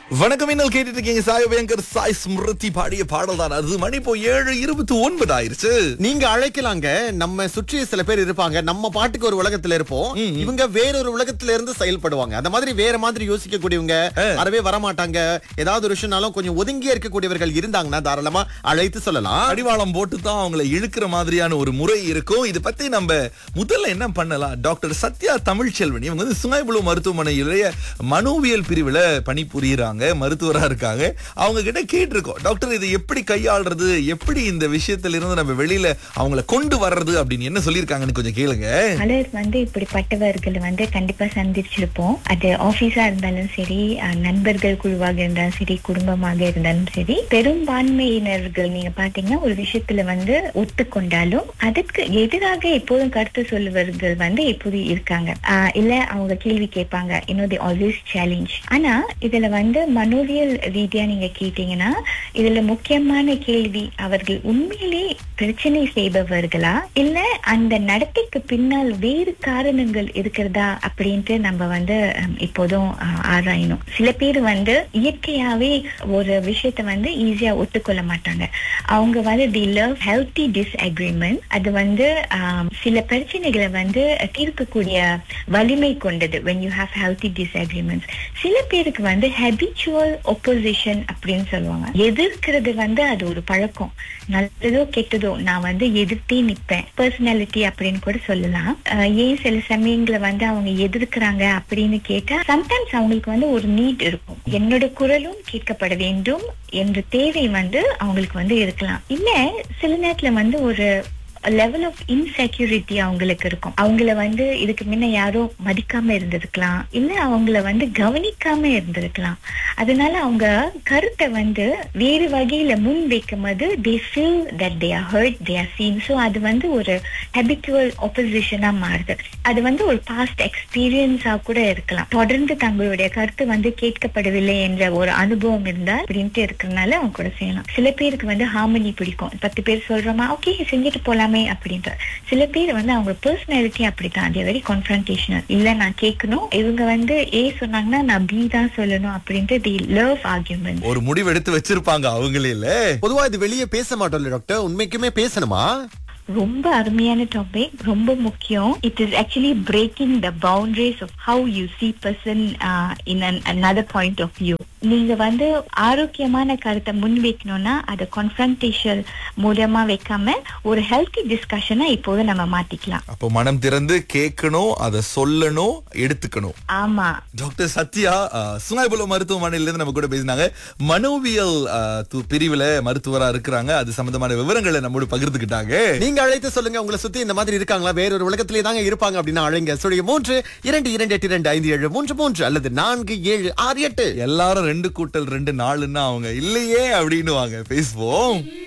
வணக்கம் இன்னல் கேட்டுட்டு இருக்கீங்க சாய் பயங்கர் சாய் ஸ்மிருதி பாடிய பாடல் தான் அது மணி இப்போ ஏழு இருபத்தி ஒன்பது ஆயிருச்சு நீங்க அழைக்கலாங்க நம்ம சுற்றி சில பேர் இருப்பாங்க நம்ம பாட்டுக்கு ஒரு உலகத்துல இருப்போம் இவங்க வேறொரு உலகத்துல இருந்து செயல்படுவாங்க அந்த மாதிரி வேற மாதிரி யோசிக்கக்கூடியவங்க அறவே வரமாட்டாங்க ஏதாவது ஒரு விஷயம்னாலும் கொஞ்சம் ஒதுங்கியே இருக்கக்கூடியவர்கள் இருந்தாங்கன்னா தாராளமா அழைத்து சொல்லலாம் அடிவாளம் போட்டு தான் அவங்கள இழுக்கிற மாதிரியான ஒரு முறை இருக்கும் இது பத்தி நம்ம முதல்ல என்ன பண்ணலாம் டாக்டர் சத்யா தமிழ்ச்செல்வன் இவங்க வந்து சுங்காய்புழு மருத்துவமனையிலேயே மனோவியல் பிரிவுல பணிபுரியுறாங்க மருத்துவரா இருக்காங்க அவங்க கிட்ட கேட்டிருக்கோம் டாக்டர் இதை எப்படி கையாளுறது எப்படி இந்த விஷயத்துல இருந்து நம்ம வெளியில அவங்கள கொண்டு வர்றது அப்படின்னு என்ன சொல்லியிருக்காங்கன்னு கொஞ்சம் கேளுங்க பலர் வந்து இப்படிப்பட்டவர்கள் வந்து கண்டிப்பா சந்திச்சிருப்போம் அது ஆபீஸா இருந்தாலும் சரி அஹ், நண்பர்கள் குழுவாக இருந்தாலும் சரி குடும்பமாக இருந்தாலும் சரி பெரும்பான்மையினர்கள் நீங்க பாத்தீங்கன்னா ஒரு விஷயத்துல வந்து ஒத்துக்கொண்டாலும் அதற்கு எதிராக எப்போதும் கருத்து சொல்லுவர்கள் வந்து எப்போதும் இருக்காங்க அஹ், இல்ல அவங்க கேள்வி கேட்பாங்க இன்னும் தி ஆல்வேஸ் சேலஞ்ச் ஆனா இதுல வந்து மனோவியல் ரீதியா நீங்க கேட்டீங்கன்னா இதுல முக்கியமான கேள்வி அவர்கள் உண்மையிலே பிரச்சனை செய்பவர்களா இல்ல அந்த நடத்தைக்கு பின்னால் வேறு காரணங்கள் இருக்கிறதா அப்படின்ட்டு நம்ம வந்து ஹம், இப்போதும் அஹ், ஆராயணும் சில பேர் வந்து இயற்கையாவே ஒரு விஷயத்த வந்து ஈஸியா ஒத்துக்கொள்ள மாட்டாங்க அவங்க வந்து தி லவ் ஹெல்த்தி டிஸ்அக்ரிமெண்ட் அது வந்து ஆம், சில பிரச்சனைகளை வந்து தீர்க்கக்கூடிய வலிமை கொண்டது when you have healthy disagreements சில பேருக்கு வந்து habitual opposition அப்படின்னு சொல்லுவாங்க எதிர்க்கிறது வந்து அது ஒரு பழக்கம் நல்லதோ கெட்டதோ நான் வந்து எதிர்த்தே நிப்பேன் பர்சனாலிட்டி அப்படின்னு கூட சொல்லலாம் அஹ் ஏன் சில சமயங்களை வந்து அவங்க எதிர்க்கிறாங்க அப்படின்னு கேட்டா சம்டைம்ஸ் அவங்களுக்கு வந்து ஒரு நீட் இருக்கும் என்னோட குரலும் கேட்கப்பட வேண்டும் என்ற தேவை வந்து அவங்களுக்கு வந்து இருக்கலாம் இல்ல சில நேரத்துல வந்து ஒரு லெவல் ஆஃப் இன்செக்யூரிட்டி அவங்களுக்கு இருக்கும் அவங்கள வந்து இதுக்கு முன்ன யாரோ மதிக்காம இருந்திருக்கலாம் இல்ல அவங்கள வந்து கவனிக்காம இருந்திருக்கலாம் அதனால அவங்க கருத்தை வந்து வேறு வகையில முன் வைக்கும் போது they feel that they are hurt they are seen so அது வந்து ஒரு ஹெபிச்சுவல் ஒப்போசிஷனா மாறுது அது வந்து ஒரு பாஸ்ட் எக்ஸ்பீரியன்ஸா கூட இருக்கலாம் தொடர்ந்து தங்களுடைய கருத்து வந்து கேட்கப்படவில்லை என்ற ஒரு அனுபவம் இருந்தால் அப்படின்ட்டு இருக்கிறதுனால அவங்க கூட செய்யலாம் சில பேருக்கு வந்து ஹார்மனி பிடிக்கும் பத்து பேர் சொல்றோமா ஓகே செஞ்சுட்டு போலாமே அப்படின்ட்டு சில பேர் வந்து அவங்க பர்சனாலிட்டி அப்படித்தான் அது வெரி கான்ஃபரன்டேஷனல் இல்ல நான் கேட்கணும் இவங்க வந்து ஏ சொன்னாங்கன்னா நான் பி தான் சொல்லணும் அப்படின்ட்டு தி லவ் ஆர்கியூமெண்ட் ஒரு முடிவு எடுத்து வச்சிருப்பாங்க அவங்களே இல்ல பொதுவா இது வெளியே பேச மாட்டோம்ல டாக்டர் உண்மைக்குமே பேசணுமா ரொம்ப அருமையான டாபிக் ரொம்ப முக்கியம் it is actually breaking the boundaries of how you see person in another point of view நீங்க வந்து ஆரோக்கியமான கருத்தை முன் வைக்கணும்னா அதை கான்ஃபரன்டேஷன் மூலமா வைக்காம ஒரு ஹெல்த்தி டிஸ்கஷனை இப்போது நம்ம மாத்திக்கலாம் அப்போ மனம் திறந்து கேட்கணும் அதை சொல்லணும் எடுத்துக்கணும் ஆமா டாக்டர் சத்யா சுங்காய்புல மருத்துவமனையில இருந்து நம்ம கூட பேசினாங்க மனோவியல் அஹ், து- பிரிவுல மருத்துவரா இருக்கிறாங்க அது சம்பந்தமான விவரங்களை நம்மோடு பகிர்ந்துக்கிட்டாங்க நீங்க அழைத்து சொல்லுங்க உங்களை சுத்தி இந்த மாதிரி இருக்காங்களா வேறொரு உலகத்திலே தாங்க இருப்பாங்க அப்படின்னா அழைங்க சுழிய மூன்று இரண்டு இரண்டு எட்டு இரண்டு ஐந்து ஏழு மூன்று மூன்று அல்லது நான்கு ஏழு ஆறு எட்டு எல்லாரும் ரெண்டு கூட்டல் ரெண்டு நாளுன்னா அவங்க இல்லையே அப்படின்னு வாங்க பேசுவோம்